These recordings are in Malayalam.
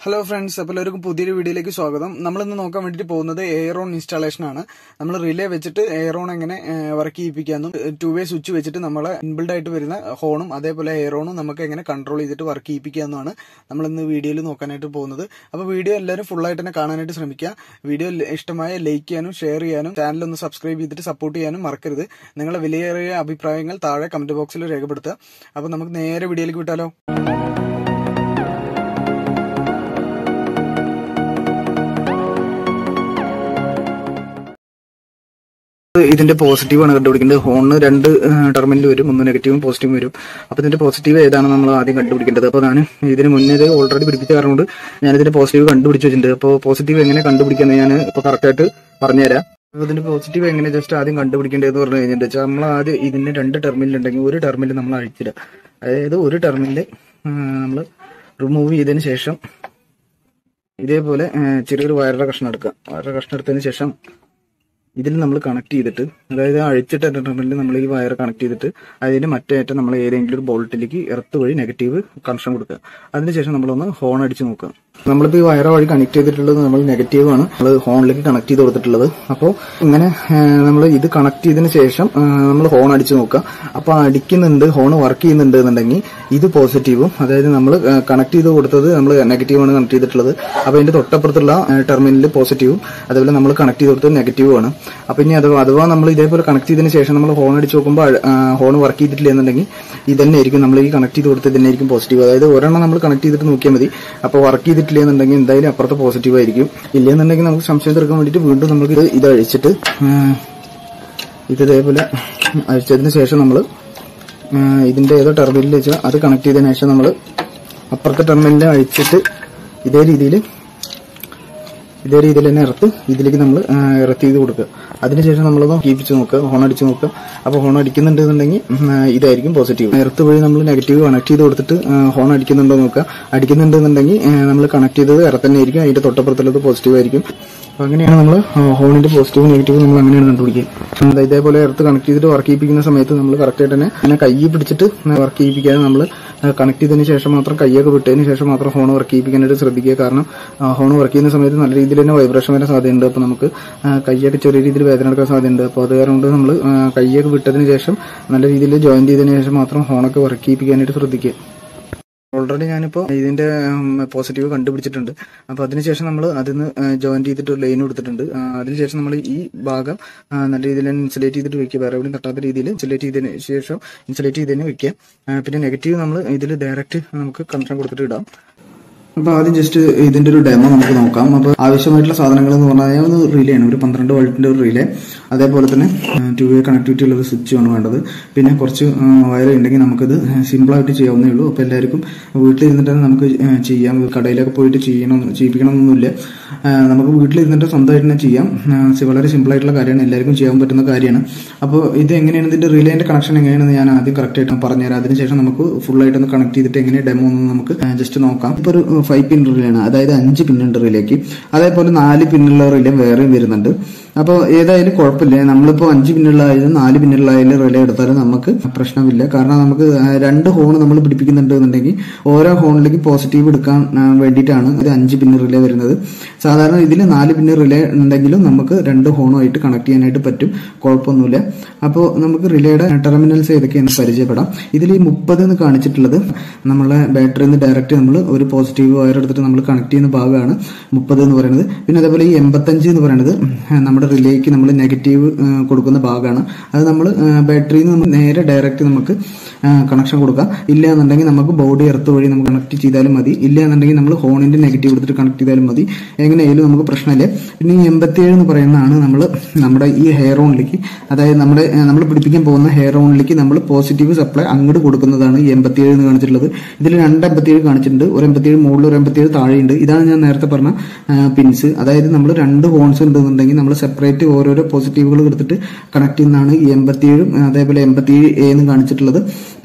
ഹലോ ഫ്രണ്ട്സ് അപ്പോൾ എല്ലാവർക്കും പുതിയൊരു വീഡിയോയിലേക്ക് സ്വാഗതം നമ്മൾ ഇന്ന് നോക്കാൻ വേണ്ടിയിട്ട് പോകുന്നത് എയറോൺ ഇൻസ്റ്റാളേഷൻ ആണ് നമ്മൾ റിലേ വെച്ചിട്ട് എയറോൺ എങ്ങനെ വർക്ക് ചെയ്യിപ്പിക്കാമെന്നും ടു വേ സ്വിച്ച് വെച്ചിട്ട് നമ്മളെ ഇൻബിൾഡ് ആയിട്ട് വരുന്ന ഹോണും അതേപോലെ എയറോണും നമുക്ക് എങ്ങനെ കൺട്രോൾ ചെയ്തിട്ട് വർക്ക് ചെയ്യിപ്പിക്കാമെന്നാണ് നമ്മൾ ഇന്ന് വീഡിയോയിൽ നോക്കാനായിട്ട് പോകുന്നത് അപ്പോൾ വീഡിയോ എല്ലാവരും ഫുൾ ആയിട്ട് തന്നെ കാണാനായിട്ട് ശ്രമിക്കുക വീഡിയോ ഇഷ്ടമായ ലൈക്ക് ചെയ്യാനും ഷെയർ ചെയ്യാനും ചാനൽ ഒന്ന് സബ്സ്ക്രൈബ് ചെയ്തിട്ട് സപ്പോർട്ട് ചെയ്യാനും മറക്കരുത് നിങ്ങളുടെ വിലയേറിയ അഭിപ്രായങ്ങൾ താഴെ കമന്റ് ബോക്സിൽ രേഖപ്പെടുത്തുക അപ്പോൾ നമുക്ക് നേരെ വീഡിയോയിലേക്ക് വിട്ടാലോ ഇതിന്റെ പോസിറ്റീവ് ആണ് കണ്ടുപിടിക്കേണ്ടത് ഹോണിന് രണ്ട് ടെർമിനൽ വരും ഒന്ന് നെഗറ്റീവും പോസിറ്റീവും വരും അപ്പൊ ഇതിന്റെ പോസിറ്റീവ് ഏതാണ് നമ്മൾ ആദ്യം കണ്ടുപിടിക്കേണ്ടത് അപ്പോൾ ഞാൻ ഇതിന് മുന്നേ ഇത് ഓൾറെഡി പിടിപ്പിച്ച കാരണം കൊണ്ട് ഞാൻ ഇതിന്റെ പോസിറ്റീവ് കണ്ടുപിടിച്ച് വെച്ചിട്ടുണ്ട് അപ്പോൾ പോസിറ്റീവ് എങ്ങനെ കണ്ടുപിടിക്കുന്നത് ഞാൻ ഇപ്പോൾ കറക്റ്റായിട്ട് പറഞ്ഞുതരാം അപ്പോൾ ഇതിന്റെ പോസിറ്റീവ് എങ്ങനെ ജസ്റ്റ് ആദ്യം കണ്ടുപിടിക്കേണ്ടതെന്ന് പറഞ്ഞു കഴിഞ്ഞിട്ട് നമ്മൾ ആദ്യം ഇതിന്റെ രണ്ട് ടെർമിനൽ ഉണ്ടെങ്കിൽ ഒരു ടെർമിനൽ നമ്മൾ അഴിച്ചിടുക അതായത് ഒരു ടെർമിനൽ നമ്മൾ റിമൂവ് ചെയ്തതിന് ശേഷം ഇതേപോലെ ചെറിയൊരു വയറുടെ കഷ്ണം എടുക്കുക വയറുടെ കഷ്ണം എടുത്തതിന് ശേഷം ഇതിൽ നമ്മൾ കണക്ട് ചെയ്തിട്ട് അതായത് അഴിച്ചിട്ട് ടെർമിനലിൽ നമ്മൾ ഈ വയർ കണക്ട് ചെയ്തിട്ട് അതിന്റെ മറ്റേ അറ്റം നമ്മൾ ഏതെങ്കിലും ഒരു ബോൾട്ടിലേക്ക് എർത്ത് വഴി നെഗറ്റീവ് കണക്ഷൻ കൊടുക്കുക അതിനുശേഷം നമ്മളൊന്ന് ഹോൺ അടിച്ച് നോക്കുക നമ്മളിപ്പോൾ ഈ വയർ വഴി കണക്ട് ചെയ്തിട്ടുള്ളത് നമ്മൾ നെഗറ്റീവ് ആണ് നമ്മൾ ഹോണിലേക്ക് കണക്ട് ചെയ്ത് കൊടുത്തിട്ടുള്ളത് അപ്പോൾ ഇങ്ങനെ നമ്മൾ ഇത് കണക്ട് ചെയ്തതിന് ശേഷം നമ്മൾ ഹോൺ അടിച്ച് നോക്കുക അപ്പോൾ അടിക്കുന്നുണ്ട് ഹോൺ വർക്ക് ചെയ്യുന്നുണ്ട് എന്നുണ്ടെങ്കിൽ ഇത് പോസിറ്റീവും അതായത് നമ്മൾ കണക്ട് ചെയ്ത് കൊടുത്തത് നമ്മൾ നെഗറ്റീവ് ആണ് കണക്ട് ചെയ്തിട്ടുള്ളത് അപ്പോൾ ഇതിന്റെ തൊട്ടപ്പുറത്തുള്ള ടെർമിനൽ പോസിറ്റീവും അതേപോലെ നമ്മൾ കണക്ട് ചെയ്ത് കൊടുത്തത് നെഗറ്റീവും ആണ് അപ്പൊ ഇനി അഥവാ അഥവാ നമ്മൾ ഇതേപോലെ കണക്ട് ചെയ്തതിന് ശേഷം നമ്മൾ ഹോൺ അടിച്ച് നോക്കുമ്പോൾ ഹോൺ വർക്ക് ചെയ്തിട്ടില്ല എന്നുണ്ടെങ്കിൽ ഇതന്നെ ആയിരിക്കും നമ്മൾ ഈ കണക്ട് ചെയ്ത് കൊടുത്തത് തന്നെ ആയിരിക്കും പോസിറ്റീവ് അതായത് ഒരെണ്ണം നമ്മൾ കണക്ട് ചെയ്തിട്ട് നോക്കിയാൽ മതി അപ്പോൾ വർക്ക് ചെയ്തിട്ടില്ല എന്നുണ്ടെങ്കിൽ എന്തായാലും അപ്പുറത്ത് പോസിറ്റീവ് ആയിരിക്കും ഇല്ലെന്നുണ്ടെങ്കിൽ നമുക്ക് സംശയം തീർക്കാൻ വേണ്ടിയിട്ട് വീണ്ടും നമുക്ക് ഇത് ഇത് അഴിച്ചിട്ട് ഇത് ഇതേപോലെ അഴിച്ചതിന് ശേഷം നമ്മൾ ഇതിന്റെ ഏതോ ടെർമിനലിൽ വെച്ചാൽ അത് കണക്ട് ചെയ്തതിനു ശേഷം നമ്മൾ അപ്പുറത്തെ ടെർമിനലിൽ അഴിച്ചിട്ട് ഇതേ രീതിയിൽ ഇതേ രീതിയിൽ തന്നെ ഇറത്ത് ഇതിലേക്ക് നമ്മൾ ഇറത്ത് ചെയ്ത് കൊടുക്കുക അതിനുശേഷം നമ്മളൊന്ന് കീപ്പിച്ച് നോക്കുക ഹോൺ അടിച്ച് നോക്കുക അപ്പോൾ ഹോൺ അടിക്കുന്നുണ്ടെന്നുണ്ടെങ്കിൽ ഇതായിരിക്കും പോസിറ്റീവ് ഇറത്ത് വഴി നമ്മൾ നെഗറ്റീവ് കണക്ട് ചെയ്ത് കൊടുത്തിട്ട് ഹോൺ അടിക്കുന്നുണ്ടോ നോക്കുക അടിക്കുന്നുണ്ടെന്നുണ്ടെങ്കിൽ നമ്മൾ കണക്ട് ചെയ്തത് ഇറ തന്നെ ആയിരിക്കും അതിന്റെ തൊട്ടപ്പുറത്തുള്ളത് പോസിറ്റീവ് ആയിരിക്കും അപ്പൊ അങ്ങനെയാണ് നമ്മൾ ഹോണിന്റെ പോസിറ്റീവ് നെഗറ്റീവ് നമ്മൾ അങ്ങനെയാണ് കണ്ടുപിടിക്കുക ഇതേപോലെ എർത്ത് കണക്ട് ചെയ്തിട്ട് വർക്ക് ചെയ്യിപ്പിക്കുന്ന സമയത്ത് നമ്മൾ കറക്റ്റ് ആയിട്ട് തന്നെ അങ്ങനെ കൈ പിടിച്ചിട്ട് വർക്ക് ചെയ്യിപ്പിക്കാതെ നമ്മൾ കണക്ട് ചെയ്തതിന് ശേഷം മാത്രം കൈയൊക്കെ വിട്ടതിന് ശേഷം മാത്രം ഹോൺ വർക്ക് ചെയ്യിപ്പിക്കാനായിട്ട് ശ്രദ്ധിക്കുക കാരണം ഹോൺ വർക്ക് ചെയ്യുന്ന സമയത്ത് നല്ല രീതിയിൽ തന്നെ വൈബ്രേഷൻ വരാൻ സാധ്യതയുണ്ട് അപ്പോൾ നമുക്ക് കൈയൊക്കെ ചെറിയ രീതിയിൽ വേദന എടുക്കാൻ സാധ്യതയുണ്ട് അപ്പോൾ അത് കാരണം കൊണ്ട് നമ്മൾ കൈയൊക്കെ വിട്ടതിന് ശേഷം നല്ല രീതിയിൽ ജോയിൻ ചെയ്തതിന് ശേഷം മാത്രം ഹോണൊക്കെ വർക്ക് ചെയ്യിപ്പിക്കാനായിട്ട് ശ്രദ്ധിക്കുക ഓൾറെഡി ഞാനിപ്പോൾ ഇതിന്റെ പോസിറ്റീവ് കണ്ടുപിടിച്ചിട്ടുണ്ട് അപ്പോൾ അതിനുശേഷം നമ്മൾ അതിന് ജോയിൻ ചെയ്തിട്ട് ഒരു ലൈൻ കൊടുത്തിട്ടുണ്ട് അതിനുശേഷം നമ്മൾ ഈ ഭാഗം നല്ല രീതിയിൽ ഇൻസുലേറ്റ് ചെയ്തിട്ട് വെക്കുക വേറെ എവിടെയും തട്ടാത്ത രീതിയിൽ ഇൻസുലേറ്റ് ചെയ്തതിന് ശേഷം ഇൻസുലേറ്റ് ചെയ്തതിന് വെക്കുക പിന്നെ നെഗറ്റീവ് നമ്മൾ ഇതിൽ ഡയറക്റ്റ് നമുക്ക് കണക്ഷൻ കൊടുത്തിട്ട് ഇടാം അപ്പൊ ആദ്യം ജസ്റ്റ് ഇതിന്റെ ഒരു ഡെമോ നമുക്ക് നോക്കാം അപ്പൊ ആവശ്യമായിട്ടുള്ള സാധനങ്ങൾ എന്ന് പറഞ്ഞാൽ ഒന്ന് റിലേ ആണ് ഒരു പന്ത്രണ്ട് വോൾട്ടിന്റെ ഒരു റിലേ അതേപോലെ തന്നെ ടു വേ കണക്ടിവിറ്റി ഉള്ള ഒരു സ്വിച്ച് ആണ് വേണ്ടത് പിന്നെ കുറച്ച് വയർ ഉണ്ടെങ്കിൽ നമുക്കിത് സിമ്പിൾ ആയിട്ട് ചെയ്യാവുന്നേ ഉള്ളൂ അപ്പൊ എല്ലാവർക്കും വീട്ടിലിരുന്നിട്ട് തന്നെ നമുക്ക് ചെയ്യാം കടയിലൊക്കെ പോയിട്ട് ചെയ്യണം ചെയ്യിപ്പിക്കണമെന്നൊന്നുമില്ല നമുക്ക് വീട്ടിലിരുന്നിട്ട് സ്വന്തമായിട്ട് തന്നെ ചെയ്യാം വളരെ സിമ്പിൾ ആയിട്ടുള്ള കാര്യമാണ് എല്ലാവർക്കും ചെയ്യാൻ പറ്റുന്ന കാര്യമാണ് അപ്പോൾ ഇത് എങ്ങനെയാണ് ഇതിന്റെ റിലേന്റെ കണക്ഷൻ എങ്ങനെയാണെന്ന് ഞാൻ ആദ്യം കറക്റ്റ് ആയിട്ട് പറഞ്ഞുതരാം അതിനുശേഷം നമുക്ക് ഫുൾ ആയിട്ട് ഒന്ന് കണക്ട് ചെയ്തിട്ട് എങ്ങനെ ഡെമോ എന്ന് നമുക്ക് ജസ്റ്റ് നോക്കാം ഇപ്പോൾ ഒരു ഫൈവ് പിൻ റിലേയാണ് അതായത് അഞ്ച് പിന്നുണ്ട് റിലേക്ക് അതേപോലെ നാല് പിന്നുള്ള റിലേ വേറെയും വരുന്നുണ്ട് അപ്പോൾ ഏതായാലും കുഴപ്പമില്ല നമ്മളിപ്പോൾ അഞ്ച് പിന്നുള്ളതായാലും നാല് പിന്നുള്ളതായാലും റിലേ എടുത്താലും നമുക്ക് പ്രശ്നമില്ല കാരണം നമുക്ക് രണ്ട് ഹോൺ നമ്മൾ പിടിപ്പിക്കുന്നുണ്ട് എന്നുണ്ടെങ്കിൽ ഓരോ ഹോണിലേക്ക് പോസിറ്റീവ് എടുക്കാൻ വേണ്ടിയിട്ടാണ് ഒരു അഞ്ച് പിന്ന് റിലേ വരുന്നത് സാധാരണ ഇതിൽ നാല് പിന്ന് റിലേ ഉണ്ടെങ്കിലും നമുക്ക് രണ്ട് ഹോണുമായിട്ട് കണക്ട് ചെയ്യാനായിട്ട് പറ്റും കുഴപ്പമൊന്നുമില്ല അപ്പോൾ നമുക്ക് റിലേയുടെ ടെർമിനൽസ് ഏതൊക്കെയാണ് പരിചയപ്പെടാം ഇതിൽ ഈ മുപ്പത് എന്ന് കാണിച്ചിട്ടുള്ളത് നമ്മളെ ബാറ്ററിയിൽ നിന്ന് ഡയറക്റ്റ് നമ്മൾ ഒരു പോസിറ്റീവ് വയർ എടുത്തിട്ട് നമ്മൾ കണക്ട് ചെയ്യുന്ന ഭാഗമാണ് മുപ്പത് എന്ന് പറയുന്നത് പിന്നെ അതേപോലെ ഈ എൺപത്തഞ്ച് എന്ന് പറയുന്നത് നമ്മുടെ റിലേക്ക് നമ്മൾ നെഗറ്റീവ് കൊടുക്കുന്ന ഭാഗമാണ് അത് നമ്മൾ ബാറ്ററിയിൽ നിന്ന് നേരെ ഡയറക്റ്റ് നമുക്ക് കണക്ഷൻ കൊടുക്കാം ഇല്ല എന്നുണ്ടെങ്കിൽ നമുക്ക് ബോഡി എർത്ത് വഴി നമുക്ക് കണക്ട് ചെയ്താലും മതി ഇല്ല എന്നുണ്ടെങ്കിൽ നമ്മൾ ഹോണിന്റെ നെഗറ്റീവ് എടുത്തിട്ട് കണക്ട് ചെയ്താലും മതി എങ്ങനെയായാലും നമുക്ക് പ്രശ്നമില്ല പിന്നെ ഈ എൺപത്തിയേഴ് എന്ന് പറയുന്നതാണ് നമ്മൾ നമ്മുടെ ഈ ഹെയർ ഓണിലേക്ക് അതായത് നമ്മുടെ നമ്മൾ പിടിപ്പിക്കാൻ പോകുന്ന ഹെയർ ഓണിലേക്ക് നമ്മൾ പോസിറ്റീവ് സപ്ലൈ അങ്ങോട്ട് കൊടുക്കുന്നതാണ് ഈ എൺപത്തിയേഴ് എന്ന് കാണിച്ചിട്ടുള്ളത് ഇതിൽ രണ്ട് എൺപത്തിയേഴ് കാണിച്ചിട്ടുണ്ട് ഒരു എൺപത്തിയേഴ് മുകളിൽ ഒരു എൺപത്തിയേഴ് താഴെയുണ്ട് ഇതാണ് ഞാൻ നേരത്തെ പറഞ്ഞ പിൻസ് അതായത് നമ്മൾ രണ്ട് ഹോൺസ് ഉണ്ടെന്നുണ്ടെങ്കിൽ നമ്മൾ സെപ്പറേറ്റ് ഓരോരോ പോസിറ്റീവുകൾ എടുത്തിട്ട് കണക്ട് ചെയ്യുന്നതാണ് ഈ എൺപത്തിയേഴും അതേപോലെ എൺപത്തിയേഴ് എ എന്ന് കാണിച്ചിട്ടുള്ളത്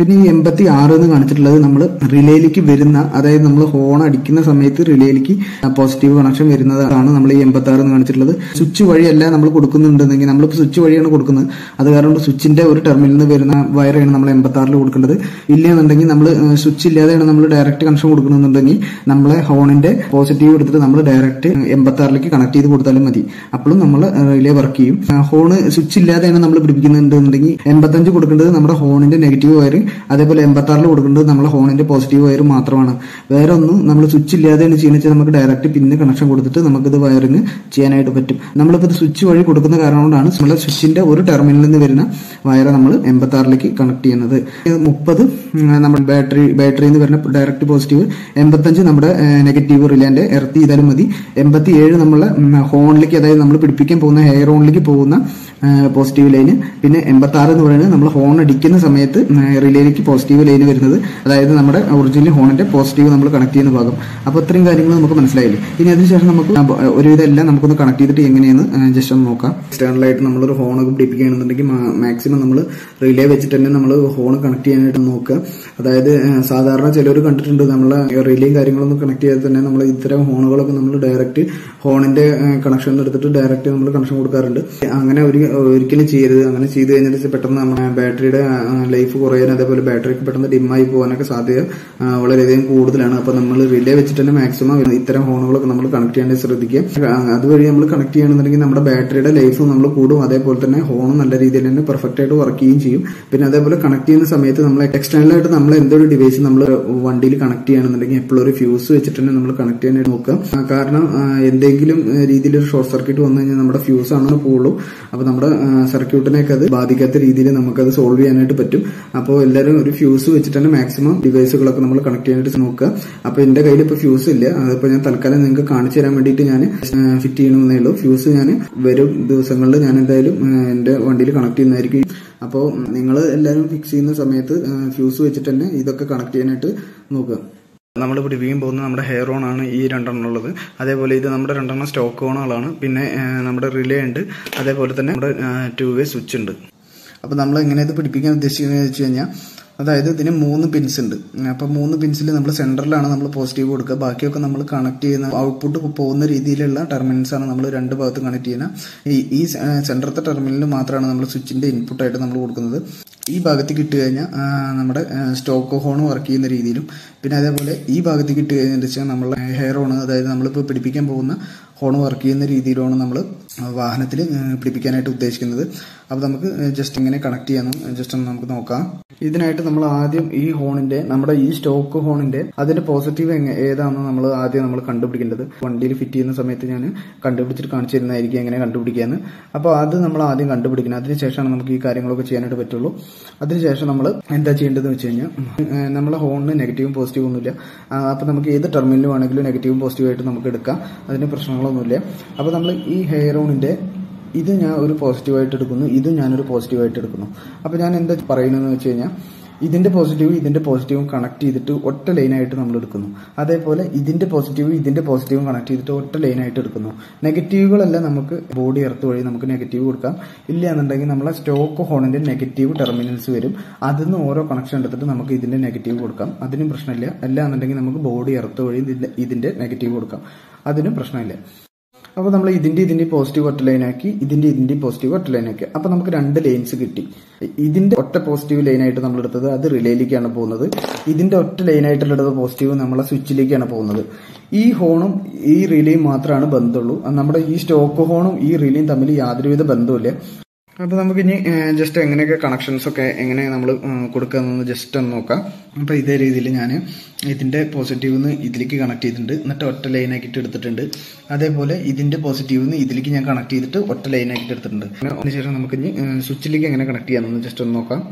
പിന്നെ ഈ എൺപത്തി ആറ് എന്ന് കാണിച്ചിട്ടുള്ളത് നമ്മൾ റിലേയിലേക്ക് വരുന്ന അതായത് നമ്മൾ ഹോൺ അടിക്കുന്ന സമയത്ത് റിലേയിലേക്ക് പോസിറ്റീവ് കണക്ഷൻ വരുന്നതാണ് നമ്മൾ ഈ എൺപത്തി ആറ് എന്ന് കാണിച്ചിട്ടുള്ളത് സ്വിച്ച് വഴിയല്ല നമ്മൾ കൊടുക്കുന്നുണ്ടെങ്കിൽ നമ്മൾ സ്വിച്ച് വഴിയാണ് കൊടുക്കുന്നത് അത് കാരണം സ്വിച്ചിന്റെ ഒരു ടെർമിനലിൽ നിന്ന് വരുന്ന വയറാണ് നമ്മൾ എൺപത്തി ആറിൽ കൊടുക്കേണ്ടത് ഇല്ലെന്നുണ്ടെങ്കിൽ നമ്മൾ സ്വിച്ച് ഇല്ലാതെയാണ് നമ്മൾ ഡയറക്റ്റ് കണക്ഷൻ കൊടുക്കുന്നുണ്ടെങ്കിൽ നമ്മളെ ഹോണിന്റെ പോസിറ്റീവ് എടുത്തിട്ട് നമ്മൾ ഡയറക്റ്റ് എൺപത്തി ആറിലേക്ക് കണക്ട് ചെയ്ത് കൊടുത്താലും മതി അപ്പോഴും നമ്മൾ റിലേ വർക്ക് ചെയ്യും ഹോണ് സ്വിച്ച് ഇല്ലാതെയാണ് നമ്മൾ പിടിപ്പിക്കുന്നുണ്ടെന്നുണ്ടെങ്കിൽ എൺപത്തഞ്ച് കൊടുക്കേണ്ടത് നമ്മുടെ ഹോണിന്റെ നെഗറ്റീവ് വയർ അതേപോലെ എൺപത്തി ആറിൽ കൊടുക്കേണ്ടത് നമ്മുടെ ഹോണിന്റെ പോസിറ്റീവ് വയർ മാത്രമാണ് വേറെ ഒന്നും നമ്മൾ സ്വിച്ച് ഇല്ലാതെയാണ് ചെയ്യുന്നത് വെച്ചാൽ നമുക്ക് ഡയറക്റ്റ് പിന്നെ കണക്ഷൻ കൊടുത്തിട്ട് നമുക്കിത് വയറിങ് ചെയ്യാനായിട്ട് പറ്റും നമ്മളിപ്പോൾ ഇത് സ്വിച്ച് വഴി കൊടുക്കുന്ന കാരണം കൊണ്ടാണ് നമ്മളെ സ്വിച്ചിന്റെ ഒരു ടെർമിനലിൽ നിന്ന് വരുന്ന വയർ നമ്മൾ എൺപത്തി ആറിലേക്ക് കണക്ട് ചെയ്യുന്നത് മുപ്പത് നമ്മുടെ ബാറ്ററി ബാറ്ററിയിൽ നിന്ന് വരുന്ന ഡയറക്റ്റ് പോസിറ്റീവ് എൺപത്തഞ്ച് നമ്മുടെ നെഗറ്റീവ് റിലേന്റെ എർത്ത് ചെയ്താലും മതി എൺപത്തി ഏഴ് നമ്മളെ ഹോണിലേക്ക് അതായത് നമ്മൾ പിടിപ്പിക്കാൻ പോകുന്ന ഹെയർ ഹോണിലേക്ക് പോകുന്ന പോസിറ്റീവ് ലൈന് പിന്നെ എൺപത്തി ആറ് എന്ന് പറയുന്നത് നമ്മൾ ഹോൺ അടിക്കുന്ന സമയത്ത് റിലേയിലേക്ക് പോസിറ്റീവ് ലൈന് വരുന്നത് അതായത് നമ്മുടെ ഒറിജിനൽ ഹോണിന്റെ പോസിറ്റീവ് നമ്മൾ കണക്ട് ചെയ്യുന്ന ഭാഗം അപ്പോൾ ഇത്രയും കാര്യങ്ങൾ നമുക്ക് മനസ്സിലായില്ലേ ഇനി അതിനുശേഷം നമുക്ക് ഒരുവിധം എല്ലാം നമുക്കൊന്ന് കണക്ട് ചെയ്തിട്ട് എങ്ങനെയെന്ന് ജസ്റ്റ് ഒന്ന് നോക്കാം എക്സ്റ്റേണലായിട്ട് നമ്മളൊരു ഹോണൊക്കെ പിടിപ്പിക്കുകയാണെന്നുണ്ടെങ്കിൽ മാക്സിമം നമ്മൾ റിലേ വെച്ചിട്ട് തന്നെ നമ്മൾ ഹോൺ കണക്ട് ചെയ്യാനായിട്ട് നോക്കുക അതായത് സാധാരണ ചിലർ കണ്ടിട്ടുണ്ട് നമ്മളെ റിലേയും കാര്യങ്ങളൊന്നും കണക്ട് ചെയ്യാതെ തന്നെ നമ്മൾ ഇത്തരം ഹോണുകളൊക്കെ നമ്മൾ ഡയറക്റ്റ് ഹോണിന്റെ കണക്ഷൻ എടുത്തിട്ട് ഡയറക്റ്റ് നമ്മൾ കണക്ഷൻ കൊടുക്കാറുണ്ട് അങ്ങനെ ഒരു ഒരിക്കലും ചെയ്യരുത് അങ്ങനെ ചെയ്ത് കഴിഞ്ഞിട്ട് പെട്ടെന്ന് നമ്മുടെ ബാറ്ററിയുടെ ലൈഫ് കുറയാൻ അതേപോലെ ബാറ്ററിക്ക് പെട്ടെന്ന് ഡിമ്മായി പോകാനൊക്കെ സാധ്യത വളരെയധികം കൂടുതലാണ് അപ്പൊ നമ്മൾ റിലേ വെച്ചിട്ട് തന്നെ മാക്സിമം ഇത്തരം ഹോണുകളൊക്കെ നമ്മൾ കണക്ട് ചെയ്യാൻ ശ്രദ്ധിക്കുക അതുവഴി നമ്മൾ കണക്ട് ചെയ്യണമെന്നുണ്ടെങ്കിൽ നമ്മുടെ ബാറ്ററിയുടെ ലൈഫ് നമ്മൾ കൂടും അതേപോലെ തന്നെ ഹോണും നല്ല രീതിയിൽ തന്നെ പെർഫെക്റ്റ് ആയിട്ട് വർക്ക് ചെയ്യുകയും ചെയ്യും പിന്നെ അതേപോലെ കണക്ട് ചെയ്യുന്ന സമയത്ത് നമ്മൾ എക്സ്റ്റേണൽ ആയിട്ട് നമ്മൾ എന്തൊരു ഡിവൈസ് നമ്മൾ വണ്ടിയിൽ കണക്ട് ചെയ്യണമെന്നുണ്ടെങ്കിൽ എപ്പോഴും ഒരു ഫ്യൂസ് വെച്ചിട്ട് തന്നെ നമ്മൾ കണക്ട് ചെയ്യാനായിട്ട് നോക്കുക കാരണം എന്തെങ്കിലും രീതിയിൽ ഒരു ഷോർട്ട് സർക്യൂട്ട് വന്നു കഴിഞ്ഞാൽ നമ്മുടെ ഫ്യൂസ് ആണ് പോകുള്ളൂ അപ്പൊ നമ്മുടെ സർക്യൂട്ടിനെയൊക്കെ അത് ബാധിക്കാത്ത രീതിയിൽ നമുക്കത് സോൾവ് ചെയ്യാനായിട്ട് പറ്റും അപ്പോൾ എല്ലാവരും ഒരു ഫ്യൂസ് വെച്ചിട്ട് തന്നെ മാക്സിമം ഡിവൈസുകളൊക്കെ നമ്മൾ കണക്ട് ചെയ്യാനായിട്ട് നോക്കുക അപ്പൊ എന്റെ കയ്യിൽ ഇപ്പൊ ഫ്യൂസ് ഇല്ല അതിപ്പോ ഞാൻ തൽക്കാലം നിങ്ങൾക്ക് കാണിച്ചു തരാൻ വേണ്ടിയിട്ട് ഞാൻ ഫിറ്റ് ചെയ്യണമെന്നേ ഉള്ളൂ ഫ്യൂസ് ഞാൻ വരും ദിവസങ്ങളിൽ ഞാൻ എന്തായാലും എന്റെ വണ്ടിയിൽ കണക്ട് ചെയ്യുന്നതായിരിക്കും അപ്പോൾ നിങ്ങൾ എല്ലാവരും ഫിക്സ് ചെയ്യുന്ന സമയത്ത് ഫ്യൂസ് വെച്ചിട്ട് തന്നെ ഇതൊക്കെ കണക്ട് ചെയ്യാനായിട്ട് നോക്കുക നമ്മൾ പിടിപ്പിക്കാൻ പോകുന്ന നമ്മുടെ ഹെയർ ഓൺ ആണ് ഈ രണ്ടെണ്ണം ഉള്ളത് അതേപോലെ ഇത് നമ്മുടെ രണ്ടെണ്ണം സ്റ്റോക്ക് ഓണുകളാണ് പിന്നെ നമ്മുടെ റിലേ ഉണ്ട് അതേപോലെ തന്നെ നമ്മുടെ ടു വേ സ്വിച്ച് ഉണ്ട് അപ്പോൾ നമ്മൾ എങ്ങനെ ഇത് പിടിപ്പിക്കാൻ ഉദ്ദേശിക്കുന്നത് വെച്ച് കഴിഞ്ഞാൽ അതായത് ഇതിന് മൂന്ന് പിൻസ് ഉണ്ട് അപ്പോൾ മൂന്ന് പിൻസിൽ നമ്മൾ സെൻറ്ററിലാണ് നമ്മൾ പോസിറ്റീവ് കൊടുക്കുക ബാക്കിയൊക്കെ നമ്മൾ കണക്ട് ചെയ്യുന്ന ഔട്ട്പുട്ട് പോകുന്ന രീതിയിലുള്ള ടെർമിനൽസ് ആണ് നമ്മൾ രണ്ട് ഭാഗത്തും കണക്ട് ചെയ്യുന്ന ഈ ഈ സെൻറ്ററത്തെ ടെർമിനലിൽ മാത്രമാണ് നമ്മൾ സ്വിച്ചിന്റെ ഇൻപുട്ടായിട്ട് നമ്മൾ കൊടുക്കുന്നത് ഈ ഭാഗത്തേക്ക് ഇട്ട് കഴിഞ്ഞാൽ നമ്മുടെ സ്റ്റോക്ക് ഹോൺ വർക്ക് ചെയ്യുന്ന രീതിയിലും പിന്നെ അതേപോലെ ഈ ഭാഗത്തേക്ക് ഇട്ട് കഴിഞ്ഞാൽ വെച്ചാൽ നമ്മൾ ഹെയർ ഓൺ അതായത് നമ്മളിപ്പോൾ പിടിപ്പിക്കാൻ പോകുന്ന ഹോൺ വർക്ക് ചെയ്യുന്ന രീതിയിലാണ് നമ്മൾ വാഹനത്തിൽ പിടിപ്പിക്കാനായിട്ട് ഉദ്ദേശിക്കുന്നത് അപ്പോൾ നമുക്ക് ജസ്റ്റ് ഇങ്ങനെ കണക്ട് ചെയ്യാനും ജസ്റ്റ് ഒന്ന് നമുക്ക് നോക്കാം ഇതിനായിട്ട് നമ്മൾ ആദ്യം ഈ ഹോണിന്റെ നമ്മുടെ ഈ സ്റ്റോക്ക് ഹോണിന്റെ അതിന്റെ പോസിറ്റീവ് ഏതാണെന്ന് നമ്മൾ ആദ്യം നമ്മൾ കണ്ടുപിടിക്കേണ്ടത് വണ്ടിയിൽ ഫിറ്റ് ചെയ്യുന്ന സമയത്ത് ഞാൻ കണ്ടുപിടിച്ചിട്ട് കാണിച്ചു തരുന്നതായിരിക്കും എങ്ങനെ കണ്ടുപിടിക്കാന്ന് അപ്പോൾ അത് നമ്മൾ ആദ്യം കണ്ടുപിടിക്കണം അതിനുശേഷമാണ് നമുക്ക് ഈ കാര്യങ്ങളൊക്കെ ചെയ്യാനായിട്ട് പറ്റുള്ളൂ അതിനുശേഷം നമ്മൾ എന്താ ചെയ്യേണ്ടതെന്ന് വെച്ച് കഴിഞ്ഞാൽ നമ്മളെ ഹോണിന് നെഗറ്റീവും പോസിറ്റീവും ഒന്നുമില്ല അപ്പോൾ നമുക്ക് ഏത് ടെർമിനൽ വേണമെങ്കിലും നെഗറ്റീവും പോസിറ്റീവായിട്ട് നമുക്ക് എടുക്കാം അതിന് പ്രശ്നങ്ങളൊന്നുമില്ല അപ്പോൾ നമ്മൾ ഈ ഹെയർ ഓണിന്റെ ഇത് ഞാൻ ഒരു പോസിറ്റീവായിട്ട് എടുക്കുന്നു ഇത് ഞാനൊരു പോസിറ്റീവായിട്ട് എടുക്കുന്നു അപ്പോൾ ഞാൻ എന്താ പറയുന്നതെന്ന് വെച്ച് കഴിഞ്ഞാൽ ഇതിന്റെ പോസിറ്റീവ് ഇതിന്റെ പോസിറ്റീവും കണക്ട് ചെയ്തിട്ട് ഒറ്റ ലൈനായിട്ട് നമ്മൾ എടുക്കുന്നു അതേപോലെ ഇതിന്റെ പോസിറ്റീവ് ഇതിന്റെ പോസിറ്റീവും കണക്ട് ചെയ്തിട്ട് ഒറ്റ ലൈനായിട്ട് എടുക്കുന്നു നെഗറ്റീവുകളെല്ലാം നമുക്ക് ബോഡി എർത്ത് വഴി നമുക്ക് നെഗറ്റീവ് കൊടുക്കാം ഇല്ല എന്നുണ്ടെങ്കിൽ നമ്മളെ സ്റ്റോക്ക് ഹോണിന്റെ നെഗറ്റീവ് ടെർമിനൽസ് വരും അതിൽ നിന്ന് ഓരോ കണക്ഷൻ എടുത്തിട്ട് നമുക്ക് ഇതിന്റെ നെഗറ്റീവ് കൊടുക്കാം അതിനും പ്രശ്നമില്ല അല്ല എന്നുണ്ടെങ്കിൽ നമുക്ക് ബോഡി എർത്ത് വഴി ഇതിന്റെ നെഗറ്റീവ് കൊടുക്കാം അതിനും പ്രശ്നമില്ല അപ്പോൾ നമ്മൾ ഇതിന്റെ ഇതിന്റെ പോസിറ്റീവ് ഒറ്റ ലൈനാക്കി ഇതിന്റെ ഇതിന്റെ പോസിറ്റീവ് ഒറ്റ ലൈനാക്കി അപ്പോൾ നമുക്ക് രണ്ട് ലൈൻസ് കിട്ടി ഇതിന്റെ ഒറ്റ പോസിറ്റീവ് ലൈനായിട്ട് നമ്മൾ എടുത്തത് അത് റിലേയിലേക്കാണ് പോകുന്നത് ഇതിന്റെ ഒറ്റ ലൈനായിട്ടുള്ളത് പോസിറ്റീവ് നമ്മളെ സ്വിച്ചിലേക്കാണ് പോകുന്നത് ഈ ഹോണും ഈ റിലേയും മാത്രമാണ് ബന്ധമുള്ളൂ നമ്മുടെ ഈ സ്റ്റോക്ക് ഹോണും ഈ റിലേയും തമ്മിൽ യാതൊരുവിധ ബന്ധവുമില്ല അപ്പോൾ നമുക്ക് ഇനി ജസ്റ്റ് എങ്ങനെയൊക്കെ കണക്ഷൻസ് ഒക്കെ എങ്ങനെ നമ്മൾ കൊടുക്കാമെന്ന് ജസ്റ്റ് ഒന്ന് നോക്കാം അപ്പോൾ ഇതേ രീതിയിൽ ഞാൻ ഇതിൻ്റെ പോസിറ്റീവ് നിന്ന് ഇതിലേക്ക് കണക്ട് ചെയ്തിട്ടുണ്ട് എന്നിട്ട് ഒറ്റ ലൈനാക്കിയിട്ട് എടുത്തിട്ടുണ്ട് അതേപോലെ ഇതിൻ്റെ പോസിറ്റീവ് നിന്ന് ഇതിലേക്ക് ഞാൻ കണക്ട് ചെയ്തിട്ട് ഒറ്റ ലൈനാക്കിയിട്ട് എടുത്തിട്ടുണ്ട് അതിനുശേഷം നമുക്ക് ഇനി സ്വിച്ചിലേക്ക് എങ്ങനെ കണക്ട് ചെയ്യാമെന്ന് ജസ്റ്റ് ഒന്ന് നോക്കാം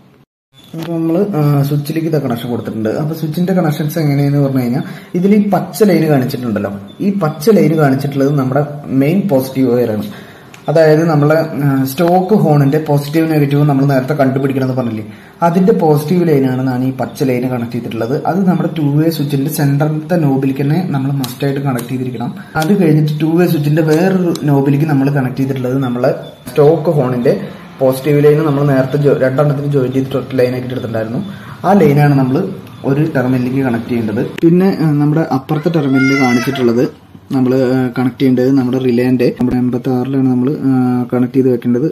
അപ്പോൾ നമ്മൾ സ്വിച്ചിലേക്ക് ഇത് കണക്ഷൻ കൊടുത്തിട്ടുണ്ട് അപ്പോൾ സ്വിച്ചിന്റെ കണക്ഷൻസ് എങ്ങനെയെന്ന് പറഞ്ഞു കഴിഞ്ഞാൽ ഇതിൽ ഈ പച്ച ലൈന് കാണിച്ചിട്ടുണ്ടല്ലോ ഈ പച്ച ലൈന് കാണിച്ചിട്ടുള്ളത് നമ്മുടെ മെയിൻ പോസിറ്റീവ് വയറാണ് അതായത് നമ്മളെ സ്റ്റോക്ക് ഹോണിന്റെ പോസിറ്റീവ് നെഗറ്റീവ് നമ്മൾ നേരത്തെ കണ്ടുപിടിക്കണമെന്ന് പറഞ്ഞില്ലേ അതിന്റെ പോസിറ്റീവ് ലൈനാണ് ഞാൻ ഈ പച്ച ലൈന് കണക്ട് ചെയ്തിട്ടുള്ളത് അത് നമ്മുടെ ടു വേ സ്വിച്ചിന്റെ സെന്ററിലത്തെ നോബിലേക്ക് തന്നെ നമ്മൾ മസ്റ്റായിട്ട് കണക്ട് ചെയ്തിരിക്കണം അത് കഴിഞ്ഞിട്ട് ടു വേ സ്വിച്ചിന്റെ വേറൊരു നോബിലേക്ക് നമ്മൾ കണക്ട് ചെയ്തിട്ടുള്ളത് നമ്മളെ സ്റ്റോക്ക് ഹോണിന്റെ പോസിറ്റീവ് ലൈൻ നമ്മൾ നേരത്തെ ജോ- രണ്ടെണ്ണത്തിന് ജോയിൻ ചെയ്തിട്ട് ഒറ്റ ലൈൻ ആക്കിയിട്ട് എടുത്തിട്ടുണ്ടായിരുന്നു ആ ലൈനാണ് നമ്മൾ ഒരു ടെർമിനലിലേക്ക് കണക്ട് ചെയ്യേണ്ടത് പിന്നെ ആ, നമ്മുടെ അപ്പുറത്തെ ടെർമിനലിൽ കാണിച്ചിട്ടുള്ളത് നമ്മൾ കണക്ട് ചെയ്യേണ്ടത് നമ്മുടെ റിലേന്റെ നമ്മുടെ എൺപത്തി ആറിലാണ് നമ്മൾ കണക്ട് ചെയ്ത് വെക്കേണ്ടത്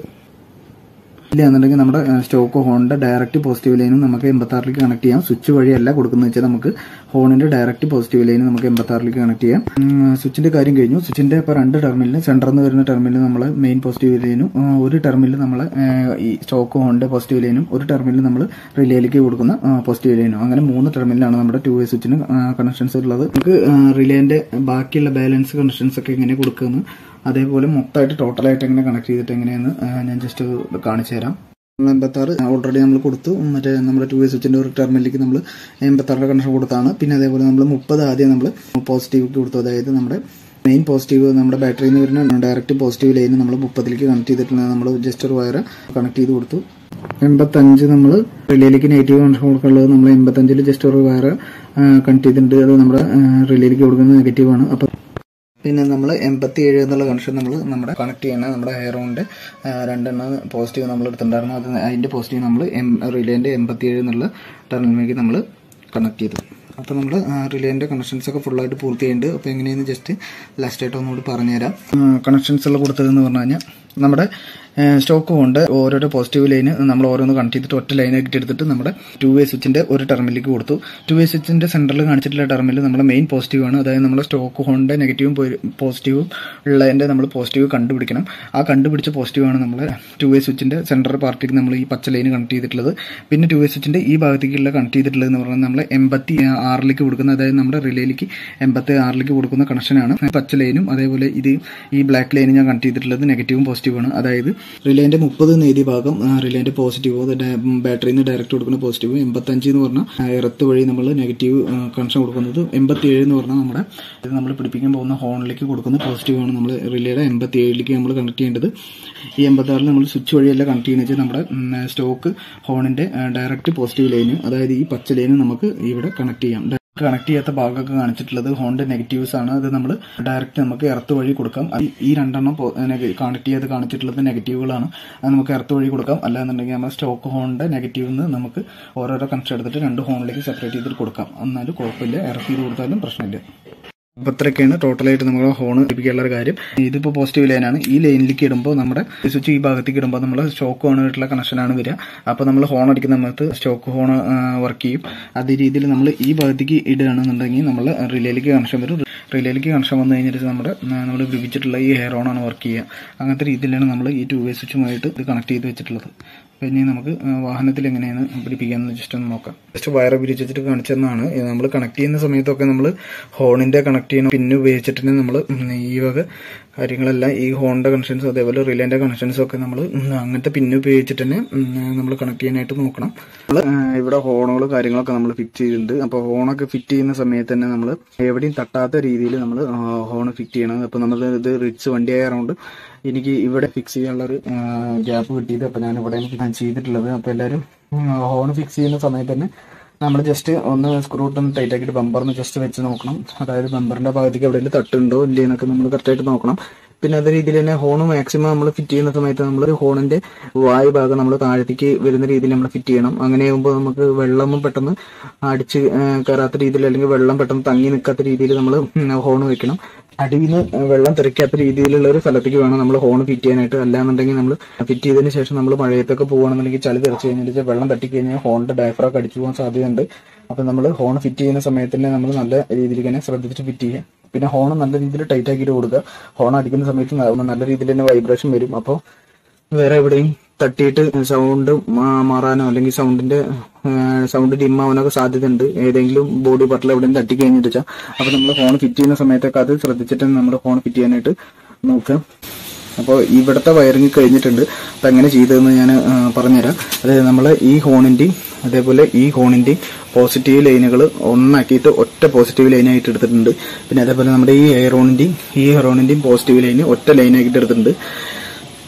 ഇല്ല എന്നുണ്ടെങ്കിൽ നമ്മുടെ സ്റ്റോക്ക് ഹോണിന്റെ ഡയറക്റ്റ് പോസിറ്റീവ് ലൈനും നമുക്ക് എൺപത്തി ആറിലേക്ക് കണക്ട് ചെയ്യാം സ്വിച്ച് വഴിയല്ല കൊടുക്കുന്നത് വെച്ചാൽ നമുക്ക് ഹോണിന്റെ ഡയറക്റ്റ് പോസിറ്റീവ് ലൈനും നമുക്ക് എൺപത്തി ആറിലേക്ക് കണക്ട് ചെയ്യാം ഉം, സ്വിച്ചിന്റെ കാര്യം കഴിഞ്ഞു സ്വിച്ചിന്റെ ഇപ്പോൾ രണ്ട് ടെർമിനലിൽ സെന്ററിൽ നിന്ന് വരുന്ന ടെർമിനൽ നമ്മൾ മെയിൻ പോസിറ്റീവ് ലൈനും ഉം, ഒരു ടെർമിനൽ നമ്മൾ ഈ സ്റ്റോക്ക് ഹോണിന്റെ പോസിറ്റീവ് ലൈനും ഒരു ടെർമിനൽ നമ്മൾ റിലേയിലേക്ക് കൊടുക്കുന്ന പോസിറ്റീവ് ലൈനും അങ്ങനെ മൂന്ന് ടെർമിനലാണ് നമ്മുടെ ടു വേ സ്വിച്ചിന് കണക്ഷൻസ് ഉള്ളത് നമുക്ക് റിലേന്റെ ബാക്കിയുള്ള ബാലൻസ് കണക്ഷൻസ് ഒക്കെ എങ്ങനെ കൊടുക്കുന്നു അതേപോലെ മൊത്തമായിട്ട് ടോട്ടലായിട്ട് എങ്ങനെ കണക്ട് ചെയ്തിട്ട് എങ്ങനെയെന്ന് ആ, ഞാൻ ജസ്റ്റ് കാണിച്ചു തരാം എൺപത്തി ആറ് ഓൾറെഡി നമ്മൾ കൊടുത്തു മറ്റേ നമ്മുടെ ടു വേ സ്വിച്ചിന്റെ ഒരു ടെർമിലേക്ക് നമ്മൾ എൺപത്തി ആറിന്റെ കണക്ഷൻ കൊടുത്താണ് പിന്നെ അതേപോലെ നമ്മൾ മുപ്പത് ആദ്യം നമ്മൾ പോസിറ്റീവ് കൊടുത്തു അതായത് നമ്മുടെ മെയിൻ പോസിറ്റീവ് നമ്മുടെ ബാറ്ററിയിൽ നിന്ന് വരുന്ന ഡയറക്റ്റ് പോസിറ്റീവ് ലൈൻ നമ്മൾ മുപ്പതിലേക്ക് കണക്ട് ചെയ്തിട്ടുണ്ട് നമ്മൾ ജസ്റ്റ് ഒരു വയർ കണക്ട് ചെയ്ത് കൊടുത്തു എൺപത്തഞ്ച് നമ്മൾ റിലേയിലേക്ക് നെഗറ്റീവ് കണക്ഷൻ കൊടുക്കാനുള്ളത് നമ്മൾ എൺപത്തഞ്ചിൽ ജസ്റ്റ് ഒരു വയർ കണക്ട് ചെയ്തിട്ടുണ്ട് അത് നമ്മുടെ റിലേയിലേക്ക് കൊടുക്കുന്നത് നെഗറ്റീവ് ആണ് അപ്പോൾ പിന്നെ നമ്മൾ എൺപത്തി ഏഴ് എന്നുള്ള കണക്ഷൻ നമ്മൾ നമ്മുടെ കണക്ട് ചെയ്യണ നമ്മുടെ ഹെയറോണിന്റെ രണ്ടെണ്ണം പോസിറ്റീവ് നമ്മൾ എടുത്തിട്ടുണ്ടായിരുന്നു അത് അതിന്റെ പോസിറ്റീവ് നമ്മൾ റിലേന്റെ എൺപത്തി ഏഴ് എന്നുള്ള ടെർമിനലിലേക്ക് നമ്മൾ കണക്ട് ചെയ്തു അപ്പോൾ നമ്മൾ റിലേന്റെ കണക്ഷൻസ് ഒക്കെ ഫുള്ളായിട്ട് പൂർത്തിയായിട്ടുണ്ട് അപ്പോൾ എങ്ങനെയെന്ന് ജസ്റ്റ് ലാസ്റ്റ് ആയിട്ട് ഒന്നുകൂടി പറഞ്ഞുതരാം കണക്ഷൻസ് എല്ലാം കൊടുത്തതെന്ന് പറഞ്ഞു കഴിഞ്ഞാൽ നമ്മുടെ സ്റ്റോക്ക് കൊണ്ട് ഓരോരോ പോസിറ്റീവ് ലൈന് നമ്മൾ ഓരോന്ന് കണക്ട് ചെയ്തിട്ട് ഒറ്റ ലൈനായിട്ട് എടുത്തിട്ട് നമ്മുടെ ടു വേ സ്വിച്ചിന്റെ ഒരു ടെർമിലേക്ക് കൊടുത്തു ടു വേ സ്വിച്ചിന്റെ സെന്ററിൽ കാണിച്ചിട്ടുള്ള ടെർമിൽ നമ്മുടെ മെയിൻ പോസിറ്റീവ് ആണ് അതായത് നമ്മുടെ സ്റ്റോക്ക് ഹോണിന്റെ നെഗറ്റീവും പോസിറ്റീവും ഉള്ളതിന്റെ നമ്മൾ പോസിറ്റീവ് കണ്ടുപിടിക്കണം ആ കണ്ടുപിടിച്ച പോസിറ്റീവ് ആണ് നമ്മൾ ടു വേ സ്വിച്ചിന്റെ സെന്റർ പാർട്ടിക്ക് നമ്മൾ ഈ പച്ച ലൈൻ കണക്ട് ചെയ്തിട്ടുള്ളത് പിന്നെ ടു വേ സ്വിച്ചിന്റെ ഈ ഭാഗത്തേക്കുള്ള കണക്ട് ചെയ്തിട്ടുള്ളത് എന്ന് പറഞ്ഞാൽ നമ്മൾ എൺപത്തി ആറിലേക്ക് കൊടുക്കുന്ന അതായത് നമ്മുടെ റിലേയിലേക്ക് എൺപത്തി ആറിലേക്ക് കൊടുക്കുന്ന കണക്ഷനാണ് പച്ച ലൈനും അതേപോലെ ഇത് ഈ ബ്ലാക്ക് ലൈനും ഞാൻ കണക്ട് ചെയ്തിട്ടുള്ളത് നെഗറ്റീവും പോസിറ്റീവും ആണ് അതായത് റിലേന്റെ മുപ്പത് നേരിയ ഭാഗം ആ, റിലേന്റെ പോസിറ്റീവ് ബാറ്ററിയിൽ നിന്ന് ഡയറക്റ്റ് കൊടുക്കുന്ന പോസിറ്റീവ് എൺപത്തഞ്ച് എന്ന് പറഞ്ഞാൽ എർത്ത് വഴി നമ്മൾ നെഗറ്റീവ് കണക്ഷൻ കൊടുക്കുന്നത് എൺപത്തി ഏഴ് എന്ന് പറഞ്ഞാൽ നമ്മുടെ ഇത് നമ്മൾ പിടിപ്പിക്കാൻ പോകുന്ന ഹോണിലേക്ക് കൊടുക്കുന്ന പോസിറ്റീവ് ആണ് നമ്മൾ റിലേയുടെ എൺപത്തി ഏഴിലേക്ക് നമ്മൾ കണക്ട് ചെയ്യേണ്ടത് ഈ എൺപത്തി ആറിൽ നമ്മൾ സ്വിച്ച് വഴിയല്ല കണക്ട് ചെയ്യുന്നത് വെച്ചാൽ നമ്മുടെ സ്റ്റോക്ക് ഹോണിന്റെ ഡയറക്റ്റ് പോസിറ്റീവ് ലൈന് അതായത് ഈ പച്ച ലൈന് നമുക്ക് ഇവിടെ കണക്ട് ചെയ്യാം കണക്ട് ചെയ്യാത്ത ഭാഗമൊക്കെ കാണിച്ചിട്ടുള്ളത് ഹോണിന്റെ നെഗറ്റീവ്സ് ആണ് അത് നമ്മൾ ഡയറക്റ്റ് നമുക്ക് എർത്ത് വഴി കൊടുക്കാം അത് ഈ രണ്ടെണ്ണം കണക്ട് ചെയ്ത് കാണിച്ചിട്ടുള്ളത് നെഗറ്റീവുകളാണ് അത് നമുക്ക് എർത്ത് വഴി കൊടുക്കാം അല്ലാന്നുണ്ടെങ്കിൽ നമ്മുടെ സ്റ്റോക്ക് ഹോണിന്റെ നെഗറ്റീവ് നിന്ന് നമുക്ക് ഓരോരോ കണക്ഷൻ എടുത്തിട്ട് രണ്ട് ഹോണിലേക്ക് സെപ്പറേറ്റ് ചെയ്തിട്ട് കൊടുക്കാം എന്നാലും കുഴപ്പമില്ല എർത്ത് ചെയ്ത് കൊടുത്താലും പ്രശ്നമില്ല അപ്പൊ ഇത്രയൊക്കെയാണ് ടോട്ടലായിട്ട് നമ്മൾ ഹോൺ ലഭിക്കാനുള്ള ഒരു കാര്യം ഇതിപ്പോ പോസിറ്റീവ് ലൈനാണ് ഈ ലൈനിലേക്ക് ഇടുമ്പോൾ നമ്മുടെ സ്വിച്ച് ഈ ഭാഗത്തേക്ക് ഇടുമ്പോൾ നമ്മൾ സ്റ്റോക്ക് ഹോണായിട്ടുള്ള കണക്ഷനാണ് വരിക അപ്പോൾ നമ്മൾ ഹോൺ അടിക്കുന്ന സമയത്ത് സ്റ്റോക്ക് ഹോൺ വർക്ക് ചെയ്യും അതേ രീതിയിൽ നമ്മൾ ഈ ഭാഗത്തേക്ക് ഇടുകയാണെന്നുണ്ടെങ്കിൽ നമ്മൾ റിലേയിലേക്ക് കണക്ഷൻ വരും റിലേയിലേക്ക് കണക്ഷൻ വന്നു കഴിഞ്ഞിട്ട് നമ്മുടെ നമ്മൾ വിഭിച്ചിട്ടുള്ള ഈ ഹെയർ ഓൺ ആണ് വർക്ക് ചെയ്യുക അങ്ങനത്തെ രീതിയിലാണ് നമ്മൾ ഈ ടു വേ സ്വിച്ചുമായിട്ട് ഇത് കണക്ട് ചെയ്ത് വെച്ചിട്ടുള്ളത് പിന്നെ നമുക്ക് ആ, വാഹനത്തിൽ എങ്ങനെയാണ് പിടിപ്പിക്കാന്ന് ജസ്റ്റ് ഒന്ന് നോക്കാം ജസ്റ്റ് വയർ പിരിച്ചിട്ട് കാണിച്ചെന്നാണ് നമ്മൾ കണക്ട് ചെയ്യുന്ന സമയത്തൊക്കെ നമ്മൾ ഹോണിന്റെ കണക്ട് ചെയ്യുന്ന പിന്ന് ഉപയോഗിച്ചിട്ട് തന്നെ നമ്മൾ ഈ വക കാര്യങ്ങളെല്ലാം ഈ ഹോണിന്റെ കണക്ഷൻസ് അതേപോലെ റിലേന്റെ കണക്ഷൻസും ഒക്കെ നമ്മൾ അങ്ങനത്തെ പിന്ന് ഉപയോഗിച്ചിട്ട് തന്നെ നമ്മൾ കണക്ട് ചെയ്യാനായിട്ട് നോക്കണം നമ്മൾ ഇവിടെ ഹോണുകൾ കാര്യങ്ങളൊക്കെ നമ്മൾ ഫിറ്റ് ചെയ്തിട്ടുണ്ട് അപ്പോൾ ഹോണൊക്കെ ഫിറ്റ് ചെയ്യുന്ന സമയത്ത് തന്നെ നമ്മൾ എവിടെയും തട്ടാത്ത രീതിയിൽ നമ്മൾ ഹോൺ ഫിറ്റ് ചെയ്യണം അപ്പോൾ നമ്മൾ ഇത് റിച്ച് വണ്ടി ആയതുകൊണ്ട് എനിക്ക് ഇവിടെ ഫിക്സ് ചെയ്യാനുള്ള ഒരു ഗ്യാപ്പ് കിട്ടിയത് അപ്പോൾ ഞാൻ ഇവിടെ ഞാൻ ചെയ്തിട്ടുള്ളത് അപ്പോൾ എല്ലാവരും ഹോൺ ഫിക്സ് ചെയ്യുന്ന സമയത്ത് തന്നെ നമ്മൾ ജസ്റ്റ് ഒന്ന് സ്ക്രൂ ഒന്ന് ടൈറ്റ് ആക്കിയിട്ട് ബമ്പറിന് ജസ്റ്റ് വെച്ച് നോക്കണം അതായത് ബമ്പറിന്റെ ഭാഗത്തേക്ക് എവിടെയെങ്കിലും തട്ടുണ്ടോ ഇല്ലേ എന്നൊക്കെ നമ്മൾ കറക്റ്റായിട്ട് നോക്കണം പിന്നെ അതേ രീതിയിൽ തന്നെ ഹോൺ മാക്സിമം നമ്മൾ ഫിറ്റ് ചെയ്യുന്ന സമയത്ത് നമ്മൾ ഹോണിന്റെ വായു ഭാഗം നമ്മൾ താഴത്തേക്ക് വരുന്ന രീതിയിൽ നമ്മൾ ഫിറ്റ് ചെയ്യണം അങ്ങനെ ആകുമ്പോൾ നമുക്ക് വെള്ളം പെട്ടെന്ന് അടിച്ച് ആ, കയറാത്ത രീതിയിൽ അല്ലെങ്കിൽ വെള്ളം പെട്ടെന്ന് തങ്ങി നിൽക്കാത്ത രീതിയിൽ നമ്മൾ ഹോൺ വെക്കണം അടിയിൽ നിന്ന് വെള്ളം തെറിക്കാത്ത രീതിയിലുള്ള ഒരു സ്ഥലത്തേക്ക് വേണം നമ്മൾ ഹോൺ ഫിറ്റ് ചെയ്യാനായിട്ട് അല്ലാന്നുണ്ടെങ്കിൽ നമ്മൾ ഫിറ്റ് ചെയ്തതിന് ശേഷം നമ്മൾ മഴയത്തൊക്കെ പോകുകയാണെന്നുണ്ടെങ്കിൽ ചളി തെറിച്ച് കഴിഞ്ഞാൽ വെള്ളം തട്ടിക്കഴിഞ്ഞാൽ ഹോണിന്റെ ഡയഫ്രാക്ക് അടിച്ചു പോകാൻ സാധ്യതയുണ്ട് അപ്പൊ നമ്മൾ ഹോൺ ഫിറ്റ് ചെയ്യുന്ന സമയത്ത് തന്നെ നമ്മൾ നല്ല രീതിയിൽ തന്നെ ശ്രദ്ധിച്ച് ഫിറ്റ് ചെയ്യുക പിന്നെ ഹോൺ നല്ല രീതിയിൽ ടൈറ്റ് ആക്കിയിട്ട് കൊടുക്കുക ഹോൺ അടിക്കുന്ന സമയത്ത് ന- നല്ല രീതിയിൽ തന്നെ വൈബ്രേഷൻ വരും അപ്പോൾ വേറെ എവിടെയും തട്ടിയിട്ട് സൗണ്ട് മാറാനോ അല്ലെങ്കിൽ സൗണ്ടിന്റെ സൗണ്ട് ഡിമ്മാവാനൊക്കെ സാധ്യതയുണ്ട് ഏതെങ്കിലും ബോഡി പാർട്ടിൽ എവിടെയും തട്ടി കഴിഞ്ഞിട്ട് വെച്ചാൽ അപ്പൊ നമ്മൾ ഫോൺ ഫിറ്റ് ചെയ്യുന്ന സമയത്തൊക്കെ അത് ശ്രദ്ധിച്ചിട്ട് നമ്മൾ ഫോൺ ഫിറ്റ് ചെയ്യാനായിട്ട് നോക്കുക അപ്പോൾ ഇവിടുത്തെ വയറിങ് കഴിഞ്ഞിട്ടുണ്ട് അപ്പം എങ്ങനെ ചെയ്തതെന്ന് ഞാൻ ആ, പറഞ്ഞുതരാം അതായത് നമ്മൾ ഈ ഹോണിന്റെയും അതേപോലെ ഈ ഹോണിന്റെയും പോസിറ്റീവ് ലൈനുകൾ ഒന്നാക്കിയിട്ട് ഒറ്റ പോസിറ്റീവ് ലൈനായിട്ട് എടുത്തിട്ടുണ്ട് പിന്നെ അതേപോലെ നമ്മുടെ ഈ എയറോണിന്റെയും ഈ ഹെറോണിന്റെയും പോസിറ്റീവ് ലൈന് ഒറ്റ ലൈനാക്കിയിട്ട് എടുത്തിട്ടുണ്ട്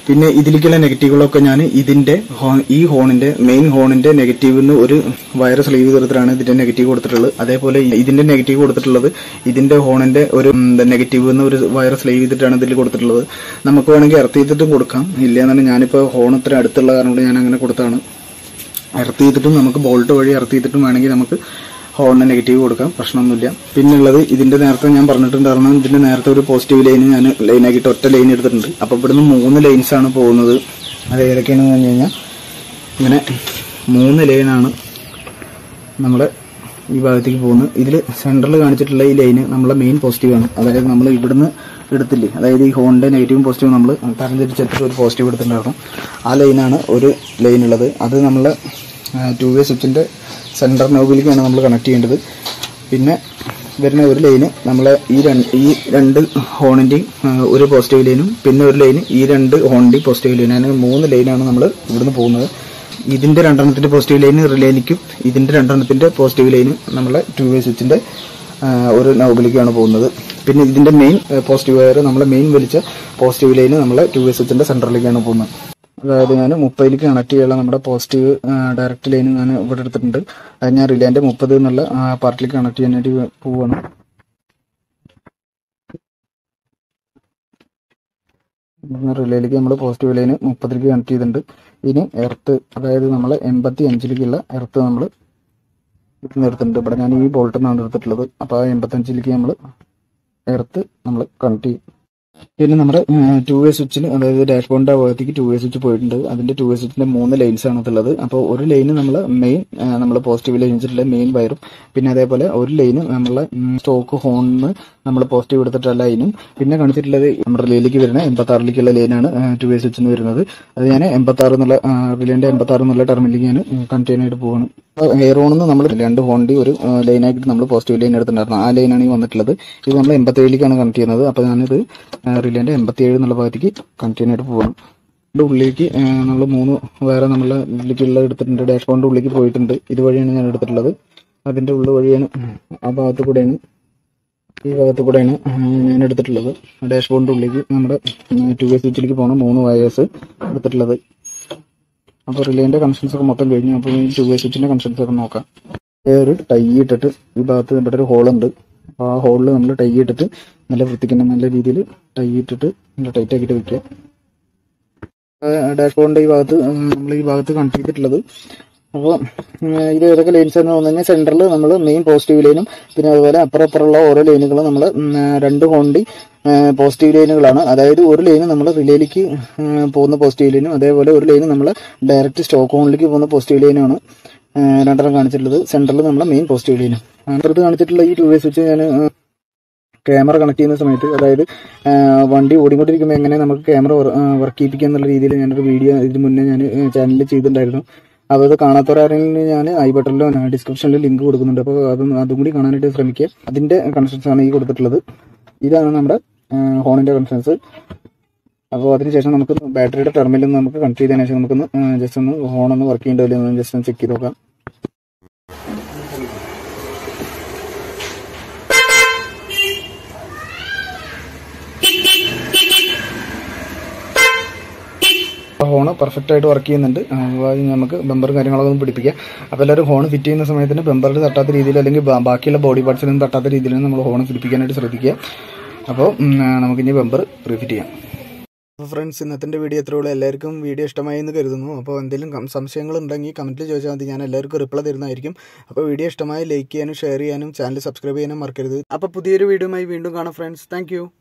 പിന്നെ ഇതിലേക്കുള്ള നെഗറ്റീവുകളൊക്കെ ഞാൻ ഇതിന്റെ ഹോ- ഈ ഹോണിന്റെ മെയിൻ ഹോണിന്റെ നെഗറ്റീവിന് ഒരു വയർ സ്ലീവ് ചെയ്തിട്ടാണ് ഇതിന്റെ നെഗറ്റീവ് കൊടുത്തിട്ടുള്ളത് അതേപോലെ ഇതിന്റെ നെഗറ്റീവ് കൊടുത്തിട്ടുള്ളത് ഇതിന്റെ ഹോണിന്റെ ഒരു നെഗറ്റീവ് എന്ന് ഒരു വയർ സ്ലീവ് ചെയ്തിട്ടാണ് ഇതിൽ കൊടുത്തിട്ടുള്ളത് നമുക്ക് വേണമെങ്കിൽ എർത്ത് ചെയ്തിട്ടും കൊടുക്കാം ഇല്ല എന്നാണ് ഞാനിപ്പോൾ ഹോൺ ഇത്ര അടുത്തുള്ള കാരണം കൊണ്ട് ഞാൻ അങ്ങനെ കൊടുത്താണ് എർത്ത് ചെയ്തിട്ടും നമുക്ക് ബോൾട്ട് വഴി എർത്ത് ചെയ്തിട്ടും വേണമെങ്കിൽ നമുക്ക് ഹോണിന് നെഗറ്റീവ് കൊടുക്കാം പ്രശ്നമൊന്നുമില്ല പിന്നുള്ളത് ഇതിന്റെ നേരത്തെ ഞാൻ പറഞ്ഞിട്ടുണ്ടായിരുന്നു ഇതിന്റെ നേരത്തെ ഒരു പോസിറ്റീവ് ലൈൻ ഞാൻ ലൈനാക്കിയിട്ട് ഒറ്റ ലൈൻ എടുത്തിട്ടുണ്ട് അപ്പോൾ ഇവിടുന്ന് മൂന്ന് ലൈൻസ് ആണ് പോകുന്നത് അത് ഏതൊക്കെയാണെന്ന് പറഞ്ഞു കഴിഞ്ഞാൽ ഇങ്ങനെ മൂന്ന് ലൈനാണ് നമ്മുടെ ഈ ഭാഗത്തേക്ക് പോകുന്നത് ഇതിൽ സെൻട്രൽ കാണിച്ചിട്ടുള്ള ഈ ലൈന് നമ്മളെ മെയിൻ പോസിറ്റീവ് ആണ് അതായത് നമ്മൾ ഇവിടുന്ന് എടുത്തില്ലേ അതായത് ഈ ഹോണിന്റെ നെഗറ്റീവും പോസിറ്റീവും നമ്മൾ തരംതിരിച്ചെടുത്തിട്ട് ഒരു പോസിറ്റീവ് എടുത്തിട്ടുണ്ടായിരുന്നു ആ ലൈനാണ് ഒരു ലൈൻ ഉള്ളത് അത് നമ്മൾ ടു വേ സ്വിച്ചിന്റെ സെന്റർ നോബിലേക്കാണ് നമ്മൾ കണക്ട് ചെയ്യേണ്ടത് പിന്നെ വരുന്ന ഒരു ലൈന് നമ്മളെ ഈ രണ്ട് ഈ രണ്ട് ഹോണിന്റെയും ആ, ഒരു പോസിറ്റീവ് ലൈനും പിന്നെ ഒരു ലൈന് ഈ രണ്ട് ഹോണിന്റെയും പോസിറ്റീവ് ലൈനും അങ്ങനെ മൂന്ന് ലൈനാണ് നമ്മൾ ഇവിടുന്ന് പോകുന്നത് ഇതിന്റെ രണ്ടെണ്ണത്തിന്റെ പോസിറ്റീവ് ലൈന് റിലേലിക്കും ഇതിന്റെ രണ്ടെണ്ണത്തിന്റെ പോസിറ്റീവ് ലൈന് നമ്മളെ ടു വേ സ്വിച്ചിന്റെ ആ, ഒരു നോബിലേക്കാണ് പോകുന്നത് പിന്നെ ഇതിന്റെ മെയിൻ പോസിറ്റീവ് വയർ നമ്മളെ മെയിൻ വലിച്ച പോസിറ്റീവ് ലൈന് നമ്മളെ ടു വേ സ്വിച്ചിന്റെ സെന്ററിലേക്കാണ് പോകുന്നത് അതായത് ഞാൻ മുപ്പതിലേക്ക് കണക്ട് ചെയ്യാനുള്ള നമ്മുടെ പോസിറ്റീവ് ഡയറക്റ്റ് ലൈൻ ഞാൻ ഇവിടെ എടുത്തിട്ടുണ്ട് അത് ഞാൻ റിലേന്റെ മുപ്പത് എന്നുള്ള പാർട്ടിലേക്ക് കണക്ട് ചെയ്യാനായിട്ട് പോവാണ് റിലേയിലേക്ക് നമ്മൾ പോസിറ്റീവ് ലൈന് മുപ്പതിലേക്ക് കണക്ട് ചെയ്തിട്ടുണ്ട് ഇനി എർത്ത് അതായത് നമ്മൾ എൺപത്തി അഞ്ചിലേക്കുള്ള എർത്ത് നമ്മൾ ഇത് എടുത്തിട്ടുണ്ട് ഇവിടെ ഞാൻ ഈ ബോൾട്ട് നിന്നാണ് എടുത്തിട്ടുള്ളത് അപ്പോൾ ആ എൺപത്തി അഞ്ചിലേക്ക് നമ്മൾ എർത്ത് നമ്മൾ കണക്ട് ചെയ്യും പിന്നെ നമ്മുടെ ടു വേ സ്വിച്ചിൽ അതായത് ഡാഷ്ബോർഡിന്റെ ഭാഗത്തേക്ക് ടു വേ സ്വിച്ച് പോയിട്ടുണ്ട് അതിന്റെ ടു വേ സ്വിച്ചിന്റെ മൂന്ന് ലൈൻസ് ആണ് ഉള്ളത് അപ്പോൾ ഒരു ലൈന് നമ്മൾ മെയിൻ നമ്മൾ പോസിറ്റീവ് ലൈൻ വെച്ചിട്ടുള്ള മെയിൻ വയറും പിന്നെ അതേപോലെ ഒരു ലൈന് നമ്മളെ സ്റ്റോക്ക് ഹോണിന് നമ്മൾ പോസിറ്റീവ് എടുത്തിട്ടുള്ള ലൈനും പിന്നെ കാണിച്ചിട്ടുള്ളത് നമ്മുടെ റിലേയിലേക്ക് വരുന്ന എൺപത്തി ആറിലേക്കുള്ള ലൈനാണ് ടു വേ സ്വിച്ചിന് വരുന്നത് അത് ഞാൻ എൺപത്തി ആറ് എന്നുള്ള റിലേന്റെ എൺപത്തി ആറ് എന്നുള്ള ടെർമിലേക്ക് ഞാൻ കണക്ട് ചെയ്യാനായിട്ട് പോവാണ് എയർ ഓണെന്ന് നമ്മൾ രണ്ട് ഹോണ്ടി ഒരു ലൈനായിട്ട് നമ്മൾ പോസിറ്റീവ് ലൈൻ എടുത്തിട്ടുണ്ടായിരുന്നു ആ ലൈനാണ് ഈ വന്നിട്ടുള്ളത് ഇത് നമ്മൾ എൺപത്തി ഏഴിലേക്കാണ് കണക്ട് ചെയ്യുന്നത് അപ്പോൾ ഞാനിത് റിലേന്റെ എൺപത്തി ഏഴ് എന്നുള്ള ഭാഗത്തേക്ക് കണക്ട് ചെയ്യാനായിട്ട് പോവാണ് ഇതിന്റെ ഉള്ളിലേക്ക് നമ്മൾ മൂന്ന് വേറെ നമ്മളെ ഇതിലേക്കുള്ള എടുത്തിട്ടുണ്ട് ഡാഷ്ബോർഡിന്റെ ഉള്ളിലേക്ക് പോയിട്ടുണ്ട് ഇതുവഴിയാണ് ഞാൻ എടുത്തിട്ടുള്ളത് അതിന്റെ ഉള്ളിൽ വഴിയാണ് ആ ഭാഗത്ത് കൂടെയാണ് ഈ ഭാഗത്ത് കൂടെയാണ് ഞാൻ എടുത്തിട്ടുള്ളത് ഡാഷ്ബോർഡിന്റെ ഉള്ളിലേക്ക് നമ്മുടെ ടു വേ സ്വിച്ചിലേക്ക് പോകുന്ന മൂന്ന് വയേഴ്സ് എടുത്തിട്ടുള്ളത് അപ്പോൾ റിലേന്റെ കണക്ഷൻസ് ഒക്കെ മൊത്തം കഴിഞ്ഞു അപ്പോൾ ഈ ടു വേ സ്വിച്ചിന്റെ കണക്ഷൻസ് ഒക്കെ നോക്കാം ഒരു ടൈ ഇട്ടിട്ട് ഈ ഭാഗത്ത് ഇവിടെ ഒരു ഹോൾ ഉണ്ട് അപ്പോൾ ആ ഹോളിൽ നമ്മൾ ടൈ ഇട്ടിട്ട് നല്ല വൃത്തിക്ക് തന്നെ നല്ല രീതിയിൽ ടൈ ഇട്ടിട്ട് നല്ല ടൈറ്റ് ആക്കിയിട്ട് വെക്കുക ഡാഷ്ബോർഡിന്റെ ഈ ഭാഗത്ത് നമ്മൾ ഈ ഭാഗത്ത് കണക്ട് ചെയ്തിട്ടുള്ളത് അപ്പോൾ ഇത് ഏതൊക്കെ ലൈൻസ് എന്ന് പറഞ്ഞു കഴിഞ്ഞാൽ സെൻറ്ററിൽ നമ്മൾ മെയിൻ പോസിറ്റീവ് ലൈനും പിന്നെ അതുപോലെ അപ്പുറം അപ്പുറമുള്ള ഓരോ ലൈനുകളും നമ്മൾ രണ്ട് ഹോണ്ടി പോസിറ്റീവ് ലൈനുകളാണ് അതായത് ഒരു ലൈന് നമ്മൾ റിലേയിലേക്ക് പോകുന്ന പോസിറ്റീവ് ലൈനും അതേപോലെ ഒരു ലൈന് നമ്മൾ ഡയറക്റ്റ് സ്റ്റോക്ക് ഹോണിലേക്ക് പോകുന്ന പോസിറ്റീവ് ലൈനുമാണ് രണ്ടെണ്ണം കാണിച്ചിട്ടുള്ളത് സെൻറ്ററിൽ നമ്മൾ മെയിൻ പോസിറ്റീവ് ലൈനും അടുത്ത് കാണിച്ചിട്ടുള്ള ഈ ടു വേ സ്വിച്ച് ഞാൻ ക്യാമറ കണക്ട് ചെയ്യുന്ന സമയത്ത് അതായത് ആ, വണ്ടി ഓടിക്കൊണ്ടിരിക്കുമ്പോൾ എങ്ങനെ നമുക്ക് ക്യാമറ വർക്ക് ചെയ്യിപ്പിക്കുക എന്നുള്ള രീതിയിൽ ഞാനൊരു വീഡിയോ ഇതിന് മുന്നേ ഞാൻ ചാനലിൽ ചെയ്തിട്ടുണ്ടായിരുന്നു അപ്പോൾ അത് കാണാത്തവരാരെങ്കിലും ഞാൻ ഐ ബട്ടണിലോ ഡിസ്ക്രിപ്ഷനിൽ ലിങ്ക് കൊടുക്കുന്നുണ്ട് അപ്പോൾ അതും അതും കൂടി കാണാനായിട്ട് ശ്രമിക്കുക അതിന്റെ കണക്ഷൻസ് ആണ് ഈ കൊടുത്തിട്ടുള്ളത് ഇതാണ് നമ്മുടെ ഹോണിന്റെ കണക്ഷൻസ് അപ്പോൾ അതിനുശേഷം നമുക്ക് ബാറ്ററിയുടെ ടെർമിനൽ നിന്ന് നമുക്ക് കണക്ട് ചെയ്തതിനു ശേഷം നമുക്കൊന്ന് ജസ്റ്റ് ഒന്ന് ഹോൺ ഒന്ന് വർക്ക് ചെയ്യേണ്ടതില്ല എന്ന് ജസ്റ്റ് ഒന്ന് ചെക്ക് ചെയ്ത് നോക്കാം ഹോണ് പെർഫെക്റ്റ് ആയിട്ട് വർക്ക് ചെയ്യുന്നുണ്ട് അപ്പോൾ അത് നമുക്ക് ബമ്പർ കാര്യങ്ങളൊക്കെ ഒന്ന് പിടിപ്പിക്കാം അപ്പോൾ എല്ലാവരും ഹോൺ ഫിറ്റ് ചെയ്യുന്ന സമയത്തിന് ബമ്പറിൽ തട്ടാത്ത രീതിയിൽ അല്ലെങ്കിൽ ബാ- ബാക്കിയുള്ള ബോഡി പാർട്സിലൊന്നും തട്ടാത്ത രീതിയിൽ നമ്മൾ ഹോൺ പിടിപ്പിക്കാനായിട്ട് ശ്രദ്ധിക്കുക അപ്പോൾ ഉം, ആ, നമുക്കിനി ബമ്പർ റീഫിറ്റ് ചെയ്യാം അപ്പോൾ ഫ്രണ്ട്സ് ഇന്നത്തെ വീഡിയോ എത്ര ഉള്ളൂ എല്ലാവർക്കും വീഡിയോ ഇഷ്ടമായി എന്ന് കരുതുന്നു അപ്പോൾ എന്തെങ്കിലും കം- സംശയങ്ങൾ ഉണ്ടെങ്കിൽ കമൻറ്റിൽ ചോദിച്ചാൽ മതി ഞാൻ എല്ലാവർക്കും റിപ്ലൈ തരുന്നതായിരിക്കും അപ്പോൾ വീഡിയോ ഇഷ്ടമായി ലൈക്ക് ചെയ്യാനും ഷെയർ ചെയ്യാനും ചാനൽ സബ്സ്ക്രൈബ് ചെയ്യാനും മറക്കരുത് അപ്പോൾ പുതിയൊരു വീഡിയോയുമായി വീണ്ടും കാണാം ഫ്രണ്ട്സ് താങ്ക്